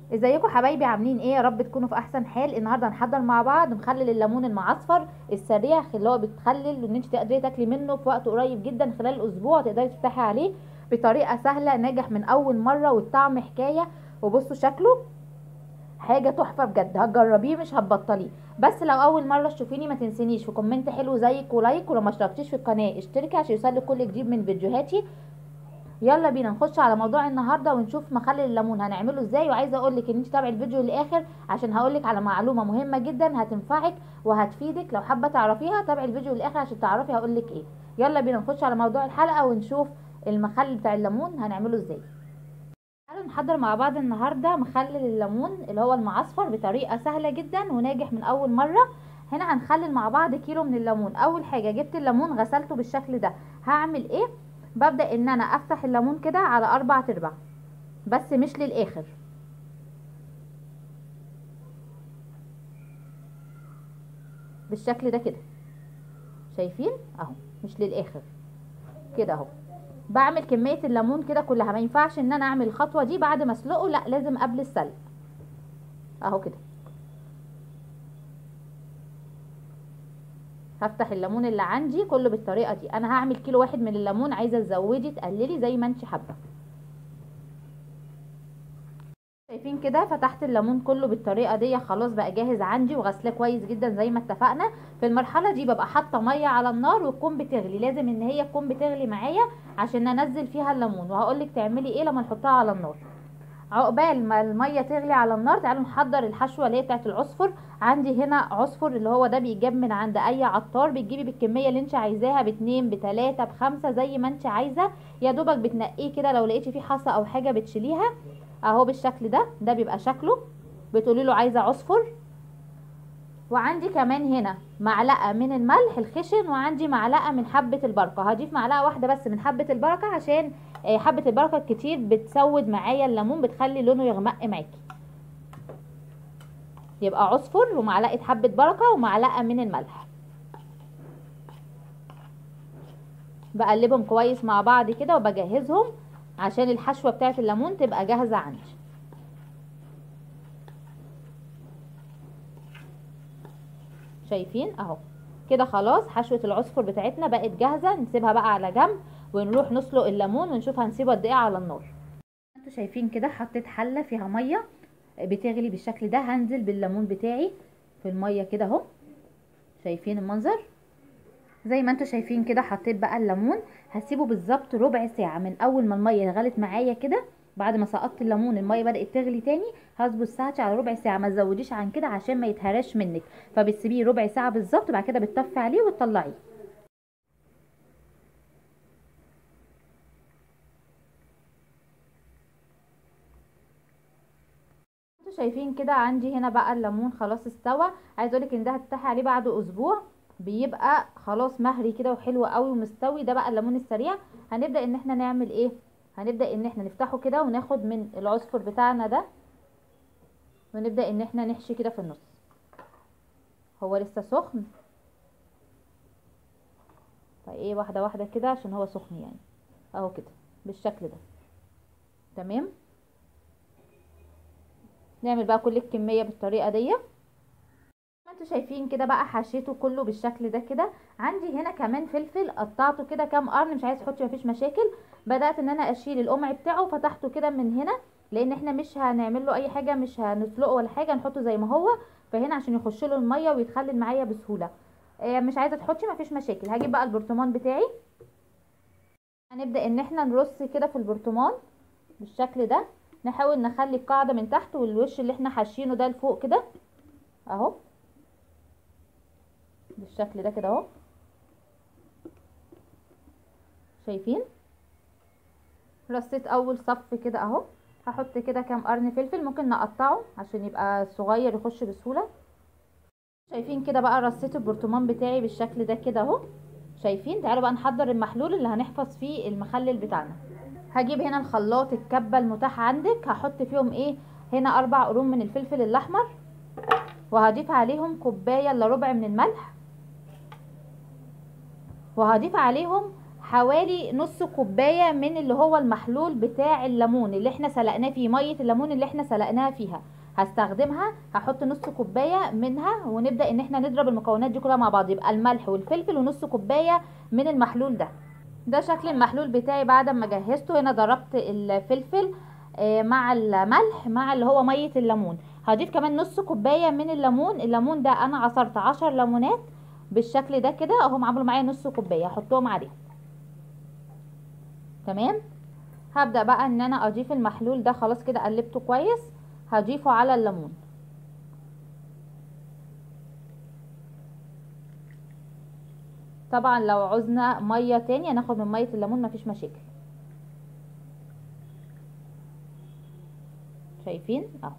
ازيكم حبايبي عاملين ايه يا رب تكونوا في احسن حال النهارده هنحضر مع بعض مخلل الليمون المعصفر السريع اللي هو بتخلل وان انت تقدري تاكلي منه في وقت قريب جدا خلال اسبوع تقدري تفتحي عليه بطريقه سهله ناجح من اول مره والطعم حكايه وبصوا شكله حاجه تحفه بجد هتجربيه مش هتبطليه بس لو اول مره تشوفيني ما تنسينيش في كومنت حلو زيك ولايك ولو ما اشتركتيش في القناه اشتركي عشان يوصلك كل جديد من فيديوهاتي يلا بينا نخش على موضوع النهارده ونشوف مخلل الليمون هنعمله ازاي وعايزه اقول لك ان انت تابعي الفيديو للاخر عشان هقول لك على معلومه مهمه جدا هتنفعك وهتفيدك لو حابه تعرفيها تابعي الفيديو للاخر عشان تعرفي هقول لك ايه يلا بينا نخش على موضوع الحلقه ونشوف المخلل بتاع الليمون هنعمله ازاي تعالوا نحضر مع بعض النهارده مخلل الليمون اللي هو المعصفر بطريقه سهله جدا وناجح من اول مره هنا هنخلل مع بعض كيلو من الليمون اول حاجه جبت الليمون غسلته بالشكل ده هعمل ايه ببدأ ان انا افتح الليمون كده على اربع تربع بس مش للاخر بالشكل ده كده شايفين اهو مش للاخر كده اهو بعمل كمية الليمون كده كلها ما ينفعش ان انا اعمل الخطوة دي بعد ما اسلقه لا لازم قبل السلق اهو كده هفتح الليمون اللي عندي كله بالطريقه دي انا هعمل كيلو واحد من الليمون عايزه تزودي تقللي زي ما انت حابه شايفين كده فتحت الليمون كله بالطريقه دي خلاص بقى جاهز عندي وغسلاه كويس جدا زي ما اتفقنا في المرحله دي ببقى حاطه ميه على النار وتكون بتغلي لازم ان هي تكون بتغلي معايا عشان انزل فيها الليمون وهقولك تعملي ايه لما نحطها على النار عقبال ما الميه تغلي على النار تعالوا نحضر الحشوه اللي هي بتاعت العصفر عندي هنا عصفر اللي هو ده بيجاب من عند اي عطار بتجيبي بالكميه اللي انت عايزاها باتنين بتلاته بخمسه زي ما انت عايزه يا دوبك بتنقيه كده لو لقيتي فيه حصى او حاجه بتشيليها اهو بالشكل ده ده بيبقى شكله بتقولي له عايزه عصفر وعندي كمان هنا معلقه من الملح الخشن وعندي معلقه من حبه البركه هضيف معلقه واحده بس من حبه البركه عشان حبه البركه الكتير بتسود معايا الليمون بتخلي لونه يغمق معاكي يبقى عصفر ومعلقه حبه بركه ومعلقه من الملح بقلبهم كويس مع بعض كده وبجهزهم عشان الحشوه بتاعه الليمون تبقى جاهزه عندي شايفين اهو كده خلاص حشوه العصفر بتاعتنا بقت جاهزه نسيبها بقى على جنب ونروح نسلق الليمون ونشوف هنسيبه قد ايه على النار انتوا شايفين كده حطيت حله فيها ميه بتغلي بالشكل ده هنزل بالليمون بتاعي في الميه كده اهو شايفين المنظر زي ما انتوا شايفين كده حطيت بقى الليمون هسيبه بالظبط ربع ساعه من اول ما الميه غلت معايا كده بعد ما سقطت الليمون الميه بدات تغلي تاني هظبط ساعتي على ربع ساعه ما تزوديش عن كده عشان ما يتهراش منك فبتسيبيه ربع ساعه بالظبط بعد كده بتطفي عليه وتطلعيه شايفين كده عندي هنا بقى الليمون خلاص استوى عايز اقولك ان ده هتفتحي عليه بعد اسبوع بيبقى خلاص مهري كده وحلو قوي ومستوي ده بقى الليمون السريع هنبدا ان احنا نعمل ايه هنبدا ان احنا نفتحه كده وناخد من العصفر بتاعنا ده ونبدا ان احنا نحشي كده في النص هو لسه سخن فايه واحده واحده كده عشان هو سخن يعني اهو كده بالشكل ده تمام نعمل بقى كل الكميه بالطريقه دي ما انتوا شايفين كده بقى حشيته كله بالشكل ده كده عندي هنا كمان فلفل قطعته كده كام قرن مش عايز تحطي مفيش مشاكل بدات ان انا اشيل القمع بتاعه وفتحته كده من هنا لان احنا مش هنعمل له اي حاجه مش هنسلقه ولا حاجه نحطه زي ما هو فهنا عشان يخش له الميه ويتخلل معايا بسهوله اه مش عايزه تحطي مفيش مشاكل هجيب بقى البرطمان بتاعي هنبدا ان احنا نرص كده في البرطمان بالشكل ده نحاول نخلي القاعده من تحت والوش اللي احنا حاشينه ده لفوق كده اهو بالشكل ده كده اهو شايفين رصيت اول صف كده اهو هحط كده كام قرن فلفل ممكن نقطعه عشان يبقى صغير يخش بسهوله شايفين كده بقى رصيت البرطمان بتاعي بالشكل ده كده اهو شايفين تعالوا بقى نحضر المحلول اللي هنحفظ فيه المخلل بتاعنا هجيب هنا الخلاط الكبه المتاحه عندك هحط فيهم ايه هنا اربع قرون من الفلفل الاحمر وهضيف عليهم كوبايه الا ربع من الملح وهضيف عليهم حوالي نص كوبايه من اللي هو المحلول بتاع الليمون اللي احنا سلقناه فيه ميه الليمون اللي احنا سلقناها فيها هستخدمها هحط نص كوبايه منها ونبدا ان احنا نضرب المكونات دي كلها مع بعض يبقى الملح والفلفل ونص كوبايه من المحلول ده ده شكل المحلول بتاعي بعد ما جهزته هنا ضربت الفلفل آه، مع الملح مع اللي هو ميه الليمون هضيف كمان نص كوبايه من الليمون الليمون ده انا عصرت عشر ليمونات بالشكل ده كده اهم عملوا معايا نص كوبايه هحطهم عليهم تمام هبدا بقى ان انا اضيف المحلول ده خلاص كده قلبته كويس هضيفه على الليمون طبعا لو عوزنا ميه تاني هناخد من ميه الليمون مفيش مشاكل شايفين اهو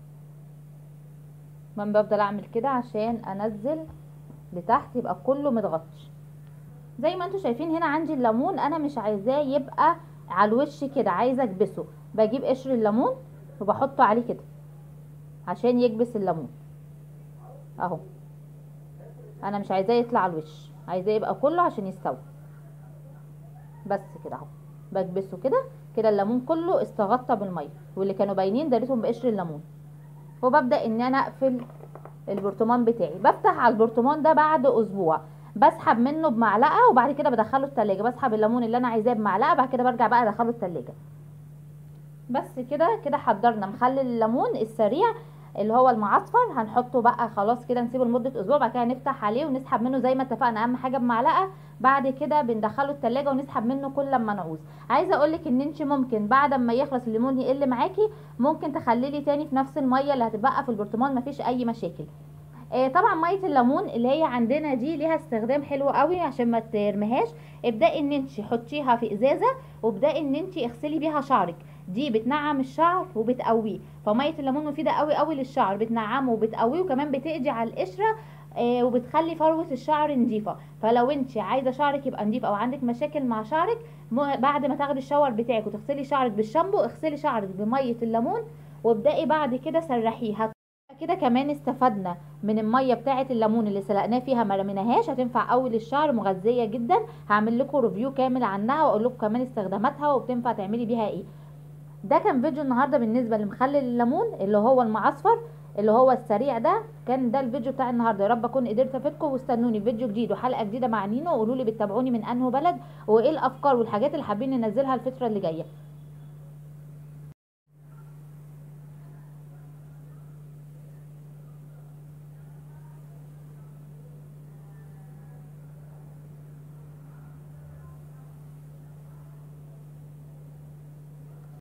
من بفضل اعمل كده عشان انزل لتحت يبقى كله متغطش زي ما انتوا شايفين هنا عندي الليمون انا مش عايزاه يبقى على الوش كده عايزه اكبسه بجيب قشر الليمون وبحطه عليه كده عشان يكبس الليمون اهو انا مش عايزاه يطلع على الوش عايزاه يبقى كله عشان يستوي بس كده اهو بكبسه كده كده الليمون كله استغطى بالميه واللي كانوا باينين داريتهم بقشر الليمون وببدا ان انا اقفل البرطمان بتاعي بفتح على البرطمان ده بعد اسبوع بسحب منه بمعلقه وبعد كده بدخله التلاجة بسحب الليمون اللي انا عايزاه بمعلقه بعد كده برجع بقى ادخله التلاجة بس كده كده حضرنا مخلل الليمون السريع اللي هو المعصفر هنحطه بقى خلاص كده نسيبه لمده اسبوع بعد كده نفتح عليه ونسحب منه زي ما اتفقنا اهم حاجه بمعلقه بعد كده بندخله التلاجة ونسحب منه كل لما نعوز عايزه اقولك ان انت ممكن بعد ما يخلص الليمون يقل معاكي ممكن تخللي تاني في نفس الميه اللي هتبقى في البرطمان مفيش اي مشاكل آه طبعا ميه الليمون اللي هي عندنا دي ليها استخدام حلو قوي عشان ما ترميهاش ابداي ان انت حطيها في ازازه وابداي ان انت اغسلي بيها شعرك دي بتنعم الشعر وبتقويه فميه الليمون مفيده قوي قوي للشعر بتنعمه وبتقويه وكمان بتقضي على القشره آه وبتخلي فروه الشعر نظيفه فلو انت عايزه شعرك يبقى نظيف او عندك مشاكل مع شعرك بعد ما تاخدي الشاور بتاعك وتغسلي شعرك بالشامبو اغسلي شعرك بميه الليمون وابداي بعد كده سرحيه كده كمان استفدنا من الميه بتاعه الليمون اللي سلقناه فيها ما رميناهاش هتنفع قوي للشعر مغذيه جدا هعمل لكم ريفيو كامل عنها واقول لكم كمان استخداماتها وبتنفع تعملي بيها ايه ده كان فيديو النهارده بالنسبه لمخلل الليمون اللي هو المعصفر اللي هو السريع ده كان ده الفيديو بتاع النهارده يا رب اكون قدرت افيدكم واستنوني في فيديو جديد وحلقه جديده مع نينو وقولوا لي بتتابعوني من انهي بلد وايه الافكار والحاجات اللي حابين ننزلها الفتره اللي جايه